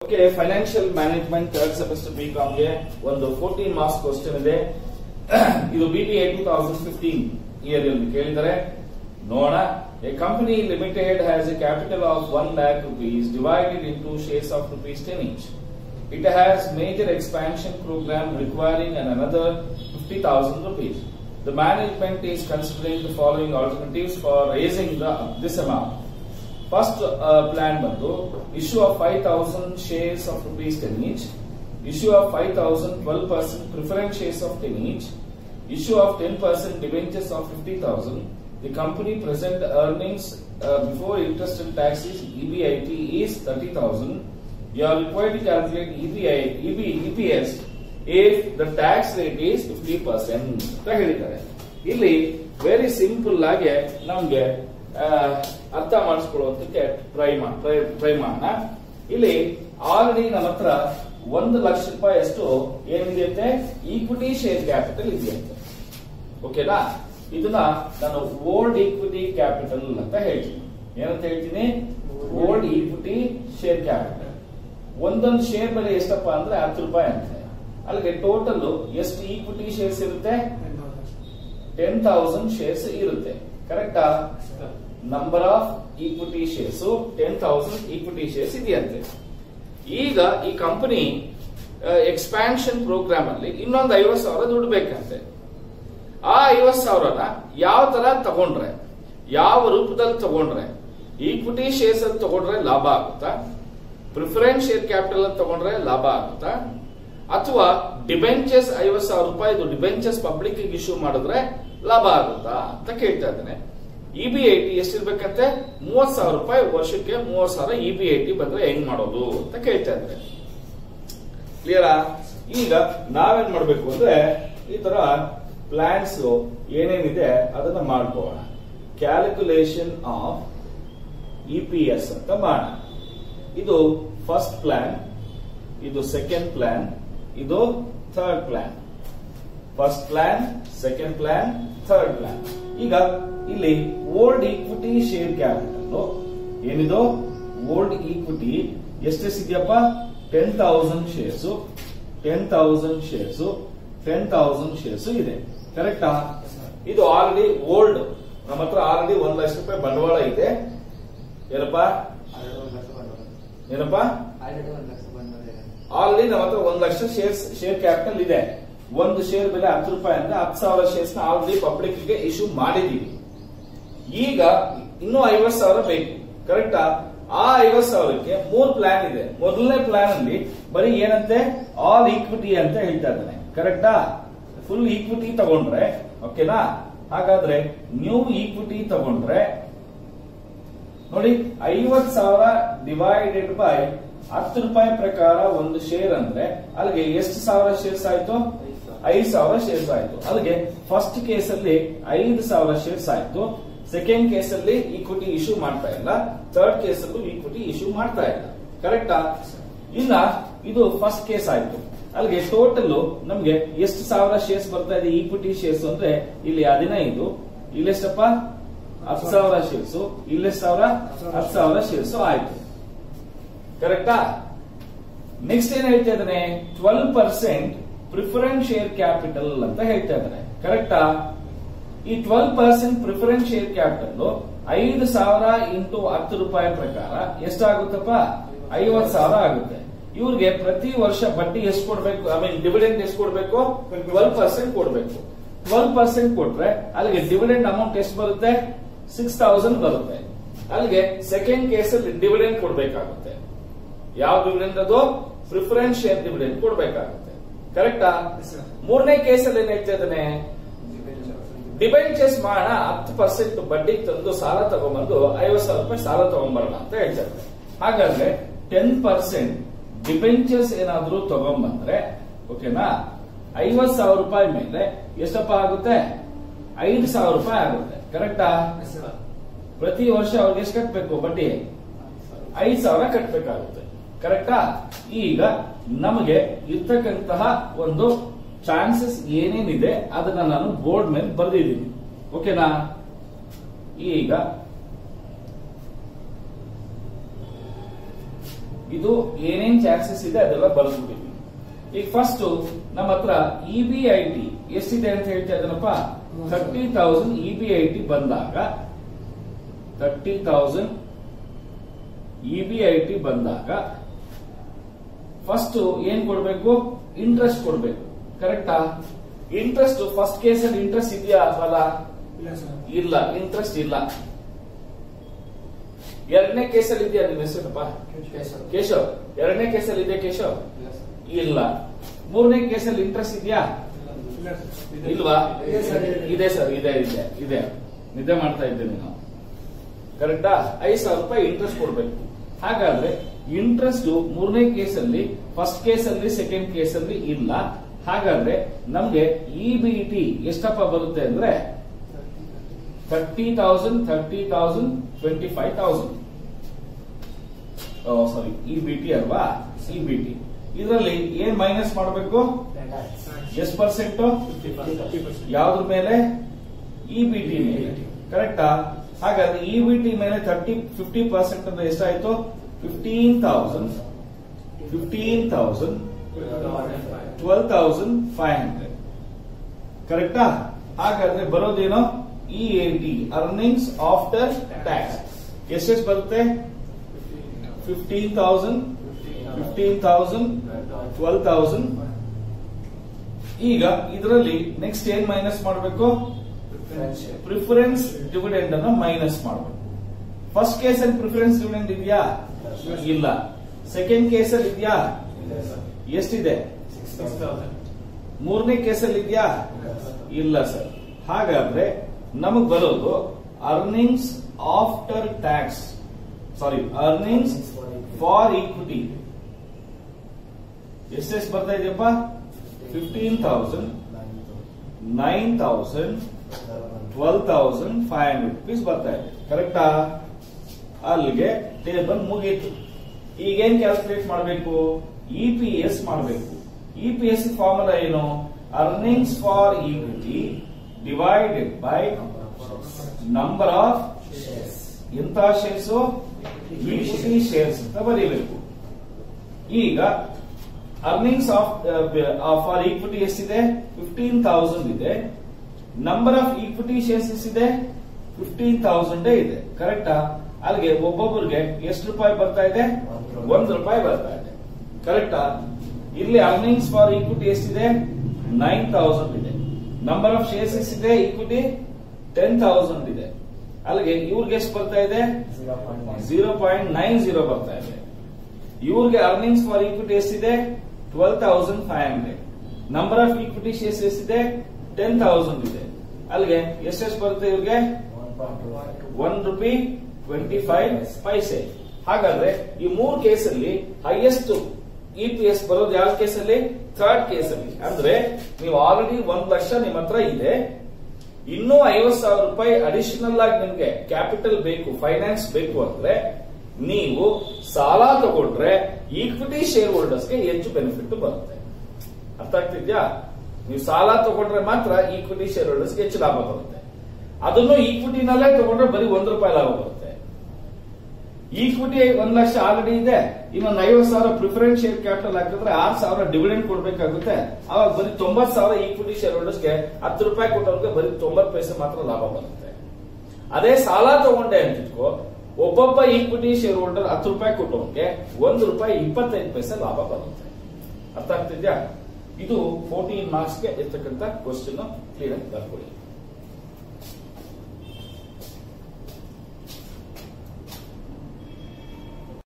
Okay financial management third semester B ಗೆ ಒಂದು fourteen marks question ಇದೆ ಇದು B B A two thousand fifteen year ಅಲ್ಲಿ ಕೇಳಿದರೆ ನೋಡೋಣ a company limited has a capital of one lakh rupees divided into shares of rupees ten each It has major expansion program requiring an another 50,000 rupees. The management is considering the following alternatives for raising the, this amount. First uh, plan ಬಂದು issue of 5,000 shares of rupees 10 each, issue of 5,000 12% preference shares of 10 each, issue of 10% debentures of 50,000. The company present earnings uh, before interest and taxes EBIT is 30,000. You are required to calculate EBI, EB, EPS if the tax rate is 50% ಅಂತ ಹೇಳಿದ್ದಾರೆ ಇಲ್ಲಿ very simple ಆಗಿ ನಮ್ಗೆ ಆ, ಅರ್ಥ ಮಾಡಿಸ್ಕೊಳ್ಳುವಂತಕ್ಕೆ try try ಮಾಡೋಣ ಇಲ್ಲಿ already ನಮ್ಮ ಹತ್ರ ಒಂದು ಲಕ್ಷ ರೂಪಾಯಿ ಅಷ್ಟು ಏನಿದೆಯಂತೆ ಈಕ್ವಿಟಿ ಶೇರ್ ಕ್ಯಾಪಿಟಲ್ ಇದೆಯಂತೆ ಓಕೆನಾ ಇದನ್ನ ನಾನು ಓಲ್ಡ್ ಈಕ್ವಿಟಿ ಕ್ಯಾಪಿಟಲ್ ಅಂತ ಹೇಳ್ತೀನಿ ಏನಂತ ಹೇಳ್ತೀನಿ ಓಲ್ಡ್ ಈಕ್ವಿಟಿ ಶೇರ್ ಕ್ಯಾಪಿಟಲ್ ಒಂದೊಂದು ಶೇರ್ ಬೆಲೆ ಎಷ್ಟಪ್ಪ ಅಂದ್ರೆ ಹತ್ತು ರೂಪಾಯಿ ಅಂತೆ ಅಲ್ಲಿಗೆ ಟೋಟಲ್ ಎಷ್ಟು ಈಕ್ವಿಟಿ ಶೇರ್ಸ್ ಇರುತ್ತೆ ಟೆನ್ ತೌಸಂಡ್ ಶೇರ್ಸ್ ಇರುತ್ತೆ ಕರೆಕ್ಟಾ number of equity shares ten thousand equity shares ಇದೆಯಂತೆ ಈಗ ಈ ಕಂಪನಿ ಎಕ್ಸ್ಪ್ಯಾನ್ಷನ್ ಪ್ರೋಗ್ರಾಮ್ ಅಲ್ಲಿ ಇನ್ನೊಂದು ಐವತ್ ಸಾವಿರ ದುಡ್ಡು ಬೇಕಂತೆ ಆ ಐವತ್ ಸಾವಿರನ ಯಾವ ತರ ತಗೊಂಡ್ರೆ ಯಾವ ರೂಪದಲ್ಲಿ ತಗೊಂಡ್ರೆ ಈಕ್ವಿಟಿ ಶೇರ್ಸ್ ಅಲ್ಲಿ ತಗೊಂಡ್ರೆ ಲಾಭ ಆಗುತ್ತಾ ಪ್ರಿಫರೆನ್ಸ್ ಶೇರ್ ಕ್ಯಾಪಿಟಲ್ ಅಂತ ತಗೊಂಡ್ರೆ ಲಾಭ ಆಗುತ್ತಾ ಅಥವಾ ಡಿಬೆಂಚರ್ಸ್ ಐವತ್ ಸಾವಿರ ರೂಪಾಯಿ ಡಿಬೆಂಚರ್ಸ್ ಪಬ್ಲಿಕ್ ಇಶ್ಯೂ ಮಾಡಿದ್ರೆ ಲಾಭ ಆಗುತ್ತಾ ಅಂತ ಕೇಳ್ತಾ ಇದ್ದೇನೆ ಇ ಬಿ ಐ ಟಿ ಎಷ್ಟಿರ್ಬೇಕಂತೆ ಮೂವತ್ ಸಾವಿರ ರೂಪಾಯಿ ವರ್ಷಕ್ಕೆ ಮೂವತ್ ಸಾವಿರ ಇ ಬಿ ಐ ಟಿ ಬಂದ್ರೆ ಹೆಂಗ್ ಮಾಡೋದು ಅಂತ ಕೇಳ್ತಾ ಇದ್ದಾರೆ ಕ್ಲಿಯರಾ ಈಗ ನಾವೇನ್ ಮಾಡ್ಬೇಕು ಅಂದ್ರೆ ಈ ತರ ಪ್ಲಾನ್ಸ್ ಏನೇನಿದೆ ಅದನ್ನ ಮಾಡ್ಕೋಣ calculation of E P S ಅಂತ ಮಾಡೋಣ ಇದು ಫಸ್ಟ್ ಪ್ಲಾನ್ ಇದು ಸೆಕೆಂಡ್ ಪ್ಲಾನ್ ಇದು third plan first plan second plan third plan ಈಗ ಇಲ್ಲಿ ಓಲ್ಡ್ ಈಕ್ವಿಟಿ ಶೇರ್ ಕ್ಯಾಪಿಟಲ್ ಏನಿದು ಓಲ್ಡ್ ಈಕ್ವಿಟಿ ಎಷ್ಟೆಷ್ಟಿದೆಯಪ್ಪ ten thousand shares ten thousand shares ten thousand shares ಇದೆ ಕರೆಕ್ಟಾ ಇದು ಆಲ್ರೆಡಿ ಓಲ್ಡ್ ನಮ್ಮ ಹತ್ರ ಆಲ್ರೆಡಿ ಒಂದ್ ಲಕ್ಷ ರೂಪಾಯಿ ಬಂಡವಾಳ ಇದೆ ಏನಪ್ಪ ಏನಪ್ಪ ಆಲ್ರೆಡಿ ನಮ್ಮ ಹತ್ರ ಒಂದ್ ಲಕ್ಷ ಶೇರ್ಸ್ ಶೇರ್ ಕ್ಯಾಪಿಟಲ್ ಇದೆ ಒಂದು ಶೇರ್ ಬೆಲೆ ಹತ್ತು ರೂಪಾಯಿ ಅಂದ್ರೆ ಹತ್ತು ಸಾವಿರ ಶೇರ್ಸ್ ನ ಆಲ್ರೆಡಿ ಪಬ್ಲಿಕ್ ಗೆ ಇಶ್ಯೂ ಮಾಡಿದೀವಿ ಈಗ ಇನ್ನೂ ಐವತ್ ಸಾವಿರ ಬೇಕು ಕರೆಕ್ಟಾ ಆ ಐವತ್ ಸಾವಿರಕ್ಕೆ ಮೂರ್ ಪ್ಲಾನ್ ಇದೆ ಮೊದಲನೇ ಪ್ಲಾನ್ ಅಲ್ಲಿ ಬರೀ ಏನಂತೆ ಆಲ್ ಈಕ್ವಿಟಿ ಅಂತ ಹೇಳ್ತಾ ಇದ್ದಾನೆ ಕರೆಕ್ಟಾ ಫುಲ್ ಈಕ್ವಿಟಿ ತಗೊಂಡ್ರೆ ಓಕೆನಾ ಹಾಗಾದ್ರೆ ನ್ಯೂ ಈಕ್ವಿಟಿ ತಗೊಂಡ್ರೆ ನೋಡಿ ಐವತ್ ಸಾವಿರ ಡಿವೈಡೆಡ್ ಬೈ ಹತ್ತು ರೂಪಾಯಿ ಪ್ರಕಾರ ಒಂದು ಶೇರ್ ಅಂದ್ರೆ ಅಲ್ಲಿಗೆ ಎಷ್ಟು ಸಾವಿರ ಶೇರ್ಸ್ ಆಯ್ತು ಐದು ಸಾವಿರ ಶೇರ್ಸ್ ಆಯ್ತು ಅಲ್ಲಿಗೆ ಫಸ್ಟ್ ಕೇಸ್ ಅಲ್ಲಿ ಐದು ಸಾವಿರ ಶೇರ್ಸ್ ಆಯ್ತು ಸೆಕೆಂಡ್ ಕೇಸ್ ಅಲ್ಲಿ ಈಕ್ವಿಟಿ ಇಶ್ಯೂ ಮಾಡ್ತಾ ಇಲ್ಲ ಥರ್ಡ್ ಕೇಸ್ ಅಲ್ಲೂ ಈಕ್ವಿಟಿ ಇಶ್ಯೂ ಮಾಡ್ತಾ ಇಲ್ಲ ಕರೆಕ್ಟಾ ಇನ್ನ ಇದು ಫಸ್ಟ್ ಕೇಸ್ ಆಯ್ತು ಅಲ್ಲಿಗೆ ಟೋಟಲ್ ನಮ್ಗೆ ಎಷ್ಟು ಸಾವಿರ ಶೇರ್ಸ್ ಬರ್ತಾ ಇದೆ ಈಕ್ವಿಟಿ ಶೇರ್ಸ್ ಅಂದ್ರೆ ಇಲ್ಲಿ ಹದಿನೈದು ಇಲ್ಲೆಷ್ಟಪ್ಪ ಹತ್ತು ಸಾವಿರ ಶೇರ್ಸ್ ಇಲ್ಲೆಷ್ಟು ಸಾವಿರ ಹತ್ತು ಸಾವಿರ ಶೇರ್ಸ್ ಆಯ್ತು ಕರೆಕ್ಟಾ ನೆಕ್ಸ್ಟ್ ಏನ್ ಹೇಳ್ತಾ ಇದ್ದಾನೆ twelve percent preference share capital ಅಂತ ಹೇಳ್ತಾ ಇದ್ದಾನೆ ಕರೆಕ್ಟಾ ಈ twelve percent preference share capital ಐದು ಸಾವಿರ ಇಂಟು ಹತ್ತು ರೂಪಾಯಿ ಪ್ರಕಾರ ಎಷ್ಟಾಗುತ್ತಪ್ಪ ಐವತ್ ಸಾವಿರ ಆಗುತ್ತೆ ಇವ್ರಿಗೆ ಪ್ರತಿ ವರ್ಷ ಬಡ್ಡಿ ಎಷ್ಟು ಕೊಡ್ಬೇಕು ಐ ಮೀನ್ ಡಿವಿಡೆಂಡ್ ಎಷ್ಟು ಕೊಡ್ಬೇಕು ಟ್ವೆಲ್ ಪರ್ಸೆಂಟ್ ಕೊಡ್ಬೇಕು ಟ್ವೆಲ್ ಪರ್ಸೆಂಟ್ ಕೊಟ್ರೆ ಅಲ್ಲಿಗೆ ಡಿವಿಡೆಂಡ್ ಅಮೌಂಟ್ ಎಷ್ಟು ಬರುತ್ತೆ ಸಿಕ್ಸ್ ತೌಸಂಡ್ ಬರುತ್ತೆ ಅಲ್ಲಿಗೆ ಸೆಕೆಂಡ್ ಕೇಸ್ ಅಲ್ಲಿ ಡಿವಿಡೆಂಡ್ ಕೊಡ್ಬೇಕಾಗುತ್ತೆ ಯಾವ ಡಿವಿಡೆಂಡ್ ಅದು ಪ್ರಿಫರೆನ್ಸ್ ಶೇರ್ ಡಿವಿಡೆಂಡ್ ಕೊಡ್ಬೇಕಾಗುತ್ತೆ ಕರೆಕ್ಟಾ ಮೂರನೇ ಕೇಸಲ್ಲಿ ಏನ್ ಹೇಳ್ತಾ ಇದ್ದಾನೆ ಡಿಬೆಂಚರ್ಸ್ ಮಾಡೋಣ ಹತ್ತು ಪರ್ಸೆಂಟ್ ಬಡ್ಡಿ ತಂದು ಸಾಲ ತಗೊಂಡ್ಬಂದು ಐವತ್ ಸಾವಿರ ರೂಪಾಯಿ ಸಾಲ ತಗೊಂಡ್ಬರೋಣ ಅಂತ ಹೇಳ್ತಾರೆ ಹಾಗಾದ್ರೆ ಟೆನ್ ಪರ್ಸೆಂಟ್ ಡಿಬೆಂಚರ್ಸ್ ಏನಾದ್ರೂ ತಗೊಂಡ್ಬಂದ್ರೆ ಓಕೆನಾ ಐವತ್ ಸಾವಿರ ರೂಪಾಯಿ ಮೇಲೆ ಎಷ್ಟಪ್ಪ ಆಗುತ್ತೆ ಐದು ಸಾವಿರ ರೂಪಾಯಿ ಆಗುತ್ತೆ ಕರೆಕ್ಟಾ ಪ್ರತಿ ವರ್ಷ ಅವ್ರಿಗೆ ಎಷ್ಟು ಕಟ್ಬೇಕು ಬಡ್ಡಿ ಐದು ಸಾವಿರ ಕಟ್ಬೇಕಾಗುತ್ತೆ ಕರೆಕ್ಟಾ ಈಗ ನಮಗೆ ಇರ್ತಕ್ಕಂತಹ ಒಂದು ಚಾನ್ಸಸ್ ಏನೇನಿದೆ ಅದನ್ನ ನಾನು ಬೋರ್ಡ್ ಮೇಲೆ ಬರೆದಿದ್ದೀನಿ ಓಕೆನಾ ಈಗ ಇದು ಏನೇನ್ ಚಾನ್ಸಸ್ ಇದೆ ಅದೆಲ್ಲ ಬರೆದ್ಬಿಟ್ಟಿದ್ದೀನಿ ಈಗ ಫಸ್ಟ್ ನಮ್ಮ ಹತ್ರ ಇ ಬಿ ಐ ಟಿ ಎಷ್ಟಿದೆ ಅಂತ ಹೇಳ್ತಾ ಇದ್ದಾನಪ್ಪ thirty thousand E B I T ಬಂದಾಗ thirty thousand E B I T ಬಂದಾಗ ಫಸ್ಟ್ ಏನ್ ಕೊಡ್ಬೇಕು ಇಂಟ್ರೆಸ್ಟ್ ಕೊಡ್ಬೇಕು ಕರೆಕ್ಟಾ ಇಂಟ್ರೆಸ್ಟ್ ಫಸ್ಟ್ ಕೇಸಲ್ಲಿ ಇಂಟ್ರೆಸ್ಟ್ ಇದೆಯಾ ಅಥವಾ ಇಲ್ಲ ಸರ್ ಇಲ್ಲ ಇಂಟ್ರೆಸ್ಟ್ ಇಲ್ಲ ಎರಡನೇ ಕೇಸಲ್ಲಿ ಇದೆಯಾ ನಿಮ್ಮ ಹೆಸರಪ್ಪ ಕೇಶವ್ ಎರಡನೇ ಕೇಸಲ್ಲಿ ಇದೆ ಕೇಶವ್ ಇಲ್ಲ ಮೂರನೇ ಕೇಸಲ್ಲಿ ಇಂಟ್ರೆಸ್ಟ್ ಇದೆಯಾ ಇಲ್ಲ ಸರ್ ಇಲ್ವಾ ಇದೆ ಸರ್, ಇದೆ. ಇದೆ ಸರ್ ಇದೆ ಇದೆ ಇದೆ ನಿದ್ದೆ ಮಾಡ್ತಾ ಇದ್ದೇನೆ ನಾವು ಕರೆಕ್ಟಾ ಐದು ಸಾವಿರ ರೂಪಾಯಿ ಇಂಟ್ರೆಸ್ಟ್ ಕೊಡ್ಬೇಕು ಹಾಗಾದ್ರೆ ಇಂಟ್ರೆಸ್ಟ್ ಮೂರನೇ ಕೇಸಲ್ಲಿ ಫಸ್ಟ್ ಕೇಸಲ್ಲಿ ಸೆಕೆಂಡ್ ಕೇಸಲ್ಲಿ ಇಲ್ಲ ಹಾಗಾದ್ರೆ ನಮ್ಗೆ ಇ ಬಿ ಟಿ ಎಷ್ಟಪ್ಪ ಬರುತ್ತೆ ಅಂದ್ರೆ thirty thousand thirty thousand twenty five thousand sorry E B T ಅಲ್ವಾ ಇ ಬಿ ಟಿ ಇದರಲ್ಲಿ ಏನ್ ಮೈನಸ್ ಮಾಡಬೇಕು ಎಷ್ಟು ಪರ್ಸೆಂಟ್ ಯಾವ್ದ್ರ ಮೇಲೆ ಇ ಬಿ ಟಿ ಮೇಲೆ ಕರೆಕ್ಟಾ ಹಾಗಾದ್ರೆ ಇ ಬಿ ಟಿ ಮೇಲೆ ಥರ್ಟಿ ಫಿಫ್ಟಿ ಪರ್ಸೆಂಟ್ ಅಂದ್ರೆ ಎಷ್ಟಾಯ್ತು fifteen thousand fifteen thousand twelve thousand five hundred ಕರೆಕ್ಟಾ ಹಾಗಾದ್ರೆ ಬರೋದೇನೋ E A T earnings after tax ಎಷ್ಟೆಷ್ಟು ಬರುತ್ತೆ fifteen thousand fifteen thousand twelve thousand ಈಗ ಇದರಲ್ಲಿ ನೆಕ್ಸ್ಟ್ ಏನ್ ಮೈನಸ್ ಮಾಡಬೇಕು ಪ್ರಿಫರೆನ್ಸ್ ಡಿವಿಡೆಂಡ್ ಅನ್ನ ಮೈನಸ್ ಮಾಡಬೇಕು ಫಸ್ಟ್ ಕೇಸಲ್ಲಿ ಪ್ರಿಫರೆನ್ಸ್ ಡಿವಿಡೆಂಡ್ ಇದೆಯಾ ಇಲ್ಲ ಸೆಕೆಂಡ್ ಕೇಸಲ್ಲಿ ಇದೆಯಾ ಎಷ್ಟಿದೆ ಮೂರನೇ ಕೇಸಲ್ಲಿ ಇದೆಯಾ ಇಲ್ಲ ಸರ್ ಹಾಗಾದ್ರೆ ನಮಗ್ ಬರೋದು earnings after tax sorry earnings for equity ಎಷ್ಟೆಷ್ಟು ಬರ್ತಾ ಇದೆಯಪ್ಪ fifteen thousand nine thousand twelve thousand five hundred rupees ಬರ್ತಾ ಇದೆ ಕರೆಕ್ಟಾ ಅಲ್ಲಿಗೆ ಟೇಬಲ್ ಮುಗೀತು ಈಗೇನ್ ಕ್ಯಾಲ್ಕುಲೇಟ್ ಮಾಡಬೇಕು ಇ ಪಿ ಎಸ್ ಮಾಡಬೇಕು ಇ ಪಿ ಎಸ್ ಫಾರ್ಮುಲಾ ಏನು earnings for equity divided by number of ಎಂತ ಶೇರ್ಸ್ ಈಕ್ವಿಟಿ ಶೇರ್ಸ್ ಅಂತ ಬರೀಬೇಕು ಈಗ ಅರ್ನಿಂಗ್ಸ್ ಆಫ್ ಫಾರ್ ಈಕ್ವಿಟಿ ಎಷ್ಟಿದೆ ಫಿಫ್ಟೀನ್ ತೌಸಂಡ್ ಇದೆ ನಂಬರ್ ಆಫ್ ಈಕ್ವಿಟಿ ಶೇರ್ಸ್ ಎಷ್ಟಿದೆ ಫಿಫ್ಟೀನ್ ತೌಸಂಡ್ ಇದೆ ಕರೆಕ್ಟಾ ಅಲ್ಲಿಗೆ ಒಬ್ಬೊಬ್ಬರಿಗೆ ಎಷ್ಟು ರೂಪಾಯಿ ಬರ್ತಾ ಇದೆ ಒಂದು ರೂಪಾಯಿ ಬರ್ತಾ ಇದೆ ಕರೆಕ್ಟಾ ಇಲ್ಲಿ ಅರ್ನಿಂಗ್ಸ್ ಫಾರ್ ಈಕ್ವಿಟಿ ಎಷ್ಟಿದೆ ನೈನ್ ತೌಸಂಡ್ ಇದೆ ನಂಬರ್ ಆಫ್ ಶೇರ್ಸ್ ಎಷ್ಟಿದೆ ಈಕ್ವಿಟಿ ಟೆನ್ ತೌಸಂಡ್ ಇದೆ ಅಲ್ಲಿಗೆ ಇವ್ರಿಗೆ ಎಷ್ಟು ಬರ್ತಾ ಇದೆ ಜೀರೋ ಪಾಯಿಂಟ್ ನೈನ್ ಜೀರೋ ಬರ್ತಾ ಇದೆ ಇವ್ರಿಗೆ ಅರ್ನಿಂಗ್ಸ್ ಫಾರ್ ಈಕ್ವಿಟಿ ಎಷ್ಟಿದೆ twelve thousand five hundred number of equity shares ಎಷ್ಟಿದೆ ಟೆನ್ ತೌಸಂಡ್ ಇದೆ ಅಲ್ಲಿಗೆ ಎಷ್ಟೆಷ್ಟು ಬರುತ್ತೆ ಇವ್ರಿಗೆ ಒನ್ ರುಪಿ ಟ್ವೆಂಟಿ ಫೈವ್ ಪೈಸೆ ಹಾಗಾದ್ರೆ ಈ ಮೂರು ಕೇಸಲ್ಲಿ ಹೈಯೆಸ್ಟ್ ಇ ಪಿ ಎಸ್ ಬರೋದು ಯಾವ ಕೇಸಲ್ಲಿ ಥರ್ಡ್ ಕೇಸಲ್ಲಿ ಅಂದ್ರೆ ನೀವು ಆಲ್ರೆಡಿ ಒಂದ್ ಲಕ್ಷ ನಿಮ್ಮ ಹತ್ರ ಇದೆ ಇನ್ನೂ ಐವತ್ ಸಾವಿರ ರೂಪಾಯಿ ಅಡಿಷನಲ್ ಆಗಿ ನಿಮ್ಗೆ ಕ್ಯಾಪಿಟಲ್ ಬೇಕು ಫೈನಾನ್ಸ್ ಬೇಕು ಅಂದ್ರೆ ನೀವು ಸಾಲ ತಗೊಂಡ್ರೆ ಈಕ್ವಿಟಿ ಶೇರ್ ಹೋಲ್ಡರ್ಸ್ಗೆ ಹೆಚ್ಚು ಬೆನಿಫಿಟ್ ಬರುತ್ತೆ ಅರ್ಥ ಆಗ್ತಿದ್ಯಾ ನೀವು ಸಾಲ ತಗೊಂಡ್ರೆ ಮಾತ್ರ ಈಕ್ವಿಟಿ ಶೇರ್ ಹೋಲ್ಡರ್ಸ್ಗೆ ಹೆಚ್ಚು ಲಾಭ ಬರುತ್ತೆ ಅದನ್ನು ಈಕ್ವಿಟಿನಲ್ಲೇ ತಗೊಂಡ್ರೆ ಬರೀ ಒಂದು ರೂಪಾಯಿ ಲಾಭ ಬರುತ್ತೆ ಈಕ್ವಿಟಿ ಒಂದ್ ಲಕ್ಷ ಆಲ್ರೆಡಿ ಇದೆ ಇನ್ನೊಂದು ಐವತ್ತು ಸಾವಿರ ಪ್ರಿಫರೆನ್ಸ್ ಶೇರ್ ಕ್ಯಾಪಿಟಲ್ ಹಾಕಿದ್ರೆ ಆರು ಸಾವಿರ ಡಿವಿಡೆಂಡ್ ಕೊಡ್ಬೇಕಾಗುತ್ತೆ ಅವಾಗ ಬರೀ ತೊಂಬತ್ ಸಾವಿರ ಈಕ್ವಿಟಿ ಶೇರ್ ಹೋಲ್ಡರ್ಸ್ಗೆ ಹತ್ತು ರೂಪಾಯಿ ಕೊಟ್ಟವ್ರಿಗೆ ಬರೀ ತೊಂಬತ್ ಪೈಸೆ ಮಾತ್ರ ಲಾಭ ಬರುತ್ತೆ ಅದೇ ಸಾಲ ತಗೊಂಡೆ ಅಂತಿಟ್ಕೋ ಒಬ್ಬೊಬ್ಬ ಈಕ್ವಿಟಿ ಶೇರ್ ಹೋಲ್ಡರ್ ಹತ್ತು ರೂಪಾಯಿ ಕೊಟ್ಟವ್ರಿಗೆ ಒಂದು ರೂಪಾಯಿ ಇಪ್ಪತ್ತೈದು ಪೈಸೆ ಲಾಭ ಬರುತ್ತೆ ಅರ್ಥ ಆಗ್ತಿದ್ಯಾ ಇದು ಫೋರ್ಟೀನ್ ಮಾರ್ಕ್ಸ್ಗೆ ಇರ್ತಕ್ಕಂಥ ಕ್ವಶನ್ ಕ್ಲಿಯರ್ ಬರ್ಕೊಳ್ಳಿ